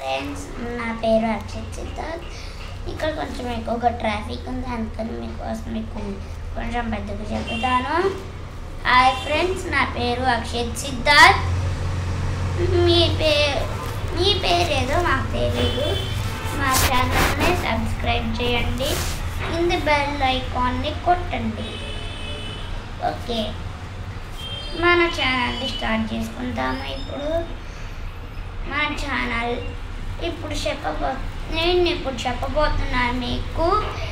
friends నా పేరు అర్చిత్ సిద్ధార్థ్ ఇక్కడ కొంచెం ఎక్కువగా ట్రాఫిక్ ఉంది అందుకని మీకోసం మీకు కొంచెం పెద్దగా చెప్తాను హాయ్ ఫ్రెండ్స్ నా పేరు అక్షిత్ సిద్ధార్థ్ మీ పేరు మీ పేరు ఏదో మాకు తెలియదు మా ఛానల్ని సబ్స్క్రైబ్ చేయండి కింద బెల్ ఐకాన్ని కొట్టండి ఓకే మన ఛానల్ని స్టార్ట్ చేసుకుంటాము ఇప్పుడు మన ఛానల్ ఇప్పుడు చెప్పబో నేను ఇప్పుడు చెప్పబోతున్నాను మీకు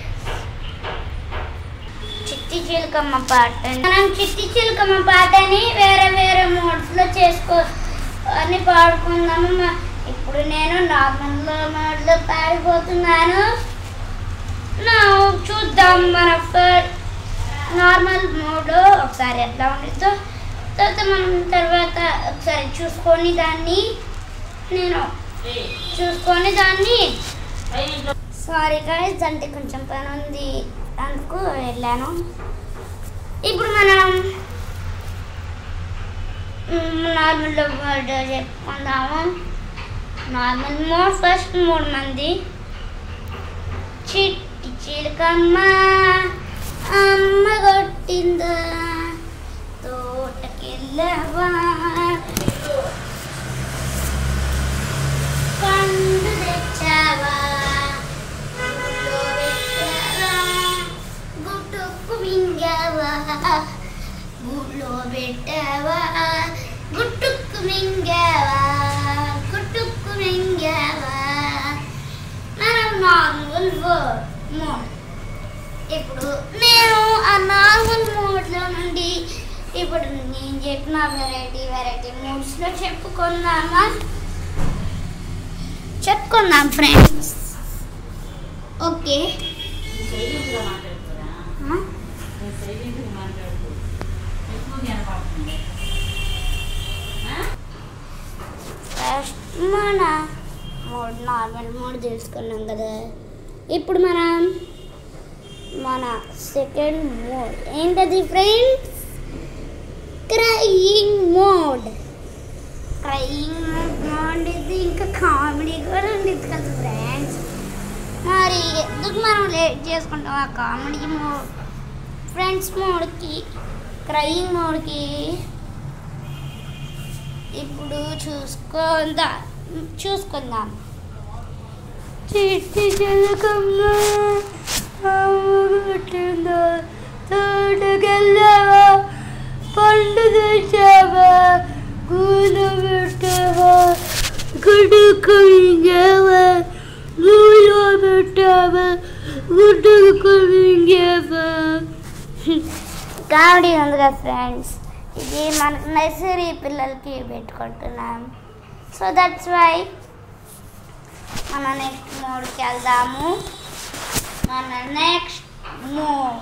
చిట్టి చిలుకమ్మ పాట మనం చిట్టి చిలుకమ్మ పాటని వేరే వేరే మోడ్స్లో చేసుకో అని పాడుకుందాము మ- ఇప్పుడు నేను నార్మల్ మోడ్లో పాడిపోతున్నాను నా చూద్దాం మన నార్మల్ మోడ్ ఒకసారి ఎట్లా ఉండిద్దో తర్వాత మనం తర్వాత ఒకసారి చూసుకొని దాన్ని నేను చూసుకొని దాన్ని సారీ గైస్ అంటే కొంచెం పని ఉంది అందుకు వెళ్ళాను ఇప్పుడు మనం నార్మల్ వర్డ్ చెప్పుకుందాము నార్మల్ మోడ్ ఫస్ట్ మూడు మంది చిట్టి చిలుకమ్మ అమ్మ కొట్టిందా తోటకెళ్ళవా పండు తెచ్చావా ఊళ్ళో పెట్టావా గుట్టుకు మింగావా ఊళ్ళో పెట్టావా గుట్టుకు మింగావా గుట్టుకు మింగావా మనం నార్మల్ మోడ్ ఇప్పుడు నేను ఆ నార్మల్ మోడ్లో నుండి ఇప్పుడు నేను చెప్పిన వెరైటీ వెరైటీ మోడ్స్లో చెప్పుకుందామా చెప్పుకుందాం ఫ్రెండ్స్ ఓకే సైలెంట్గా మాట్లాడుతురా నేను సైలెంట్గా మాట్లాడుతూ ఎక్కువ కనపడుతుంది ఫస్ట్ మన మోడ్ నార్మల్ మోడ్ తెలుసుకున్నాం కదా ఇప్పుడు మనం మన సెకండ్ మోడ్ ఏంటది friends crying mode crying mode ఇది ఇంకా కామెడీ కూడా ఉండేది కదా ఫ్రెండ్స్ మరి ఎందుకు మనం లేట్ చేసుకుంటాం ఆ కామెడీ మోడ్ ఫ్రెండ్స్ మోడ్కి క్రయింగ్ మోడ్కి ఇప్పుడు చూసుకుందా చూసుకుందాం చిట్టి చిలకమ్మ అమ్మగుట్టిందా తోటకెళ్ళావా పండు తెచ్చావా కూలు పెట్టావా గుడుకు మింగావా నూలో పెట్టావా గుడ్డుకు మింగావా కామెడీ ఉంది కదా ఫ్రెండ్స్ ఇది మన నర్సరీ పిల్లలకి పెట్టుకుంటున్నాం సో దట్స్ వై మన నెక్స్ట్ మోడ్కి వెళ్దాము మన నెక్స్ట్ మోడ్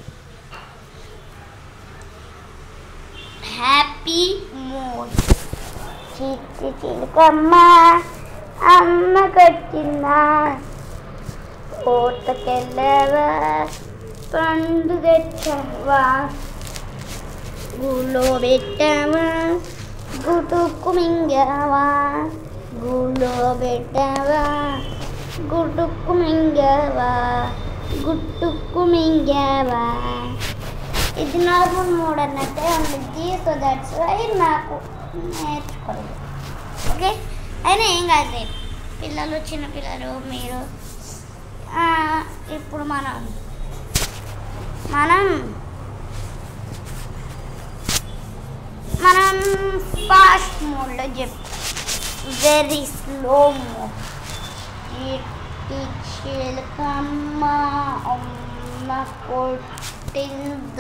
హ్యాపీ మోడ్ చిట్టి చిలుకమ్మ అమ్మ కొట్టిందా కోటకెళ్ళవా పండు తెచ్చావా గుళ్ళో పెట్టావా గుటుక్కు మింగావా గుళ్ళో పెట్టావా గుటుక్కు మింగావా గుట్టుక్కు మింగావా ఇది నార్మల్ మోడ్ అన్నట్టే ఉంటుంది సో దట్స్ వై నాకు నేర్చుకోలేదు ఓకే అయినా ఏం కాదు పిల్లలు చిన్న పిల్లలు మీరు ఆ, ఇప్పుడు మనం మనం మనం ఫాస్ట్ మోడ్లో చెప్ వెరీ స్లో మోడ్ చిట్టి చిలకమ్మ అమ్మ కొట్టింద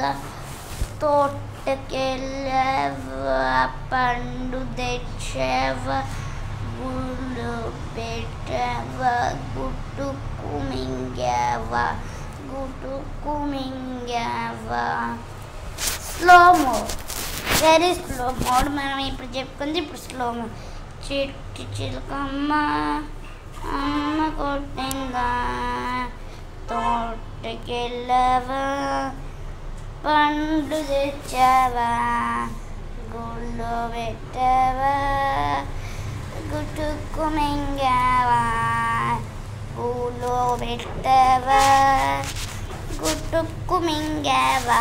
తోటకెళ్ళవ పండు తెచ్చవ గుళ్ళు పెట్టవ గుట్టుకు మింగావ గుట్టుకు మింగావ slow mode very slow mode మనం ఇప్పుడు చెప్పుకుంది ఇప్పుడు స్లో మోడ్ చిట్టి చిలకమ్మ అమ్మ కొట్టిందా తోటకెళ్ళవా పండు తెచ్చావా గుళ్ళో పెట్టావా గుట్టుకు మింగావా పెట్టావా గుట్టుక్కు మింగావా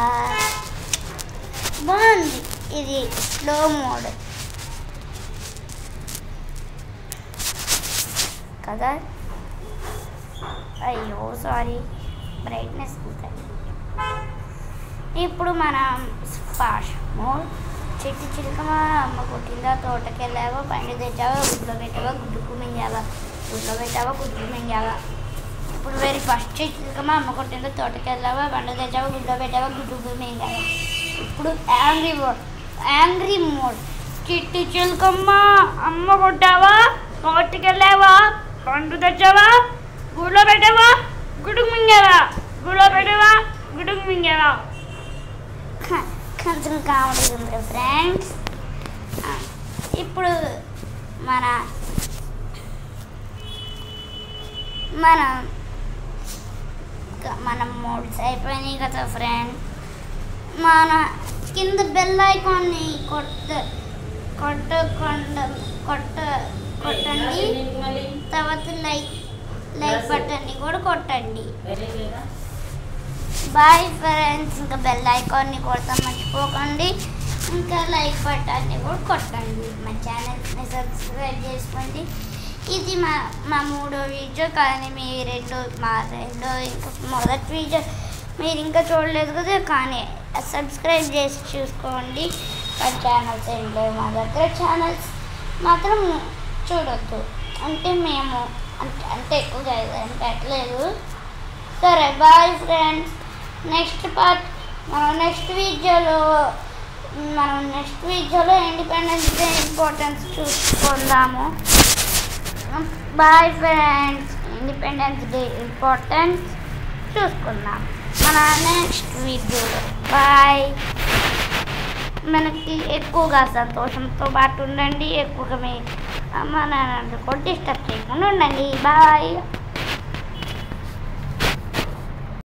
బాగుంది ఇది స్లో మోడ్ కదా అయ్యో సారీ బ్రైట్నెస్ ఇప్పుడు మనం ఫాస్ట్ మోడ్ చెట్టు చిలుకమా అమ్మ కొట్టిందా తోటకి వెళ్ళావా పండు తెచ్చావా గుడ్లో పెట్టావా గుడ్డుకు మింగావా గుడ్లో పెట్టావా గుడ్డుకు మింగావా ఇప్పుడు వెరీ ఫస్ట్ చెట్టు చిలుకమా అమ్మ కొట్టిందా తోటకి వెళ్ళావా పండు తెచ్చావా గుడ్లో పెట్టావా గుడ్డుకు మింగావా ఇప్పుడు యాంగ్రీ మోడ్ యాంగ్రీ మోడ్ చిట్టు చిలుకమ్మ అమ్మ కొట్టావా తోటకి వెళ్ళావా పండు తెచ్చావా గుడ్లో పెట్టావా గుడ్డుకు మింగావా గుడ్లో పెట్టావా గుడ్డుకు మింగావా కొంచెం కామెడీ ఉంది ఫ్రెండ్స్ ఇప్పుడు మన మన మన మోడ్స్ అయిపోయినాయి కదా ఫ్రెండ్ మన కింద బెల్ ఐకాన్ని కొట్ట కొట్టకుండా కొట్ట కొట్టండి మళ్ళీ తర్వాత లైక్ లైక్ బటన్ని కూడా కొట్టండి వేరే లేదా బాయ్ ఫ్రెండ్స్ ఇంకా బెల్ ఐకాన్ని కొడతాం మర్చిపోకండి ఇంకా లైక్ బటన్ని కూడా కొట్టండి మా ఛానల్ని సబ్స్క్రైబ్ చేసుకోండి ఇది మా మా మూడో వీడియో కానీ మీ రెండో మా రెండో ఇంకా మొదటి వీడియో మీరు ఇంకా చూడలేదు కదా కానీ సబ్స్క్రైబ్ చేసి చూసుకోండి మా ఛానల్స్ ఏం లేవు మా దగ్గర ఛానల్స్ మాత్రం చూడొద్దు అంటే మేము అంటే అంటే ఎక్కువగా అంటే పెట్టలేదు సరే బాయ్ ఫ్రెండ్స్ నెక్స్ట్ పార్ట్ మనం నెక్స్ట్ వీడియోలో మనం నెక్స్ట్ వీడియోలో ఇండిపెండెన్స్ డే ఇంపార్టెన్స్ చూసుకుందాము bye friends Independence Day importance చూసుకుందాం మన నెక్స్ట్ వీడియోలో బాయ్ మనకి ఎక్కువగా సంతోషంతో పాటు ఉండండి ఎక్కువగా మీ అమ్మ నాన్న కూడా డిస్టర్బ్ చేయకుండా ఉండండి బాయ్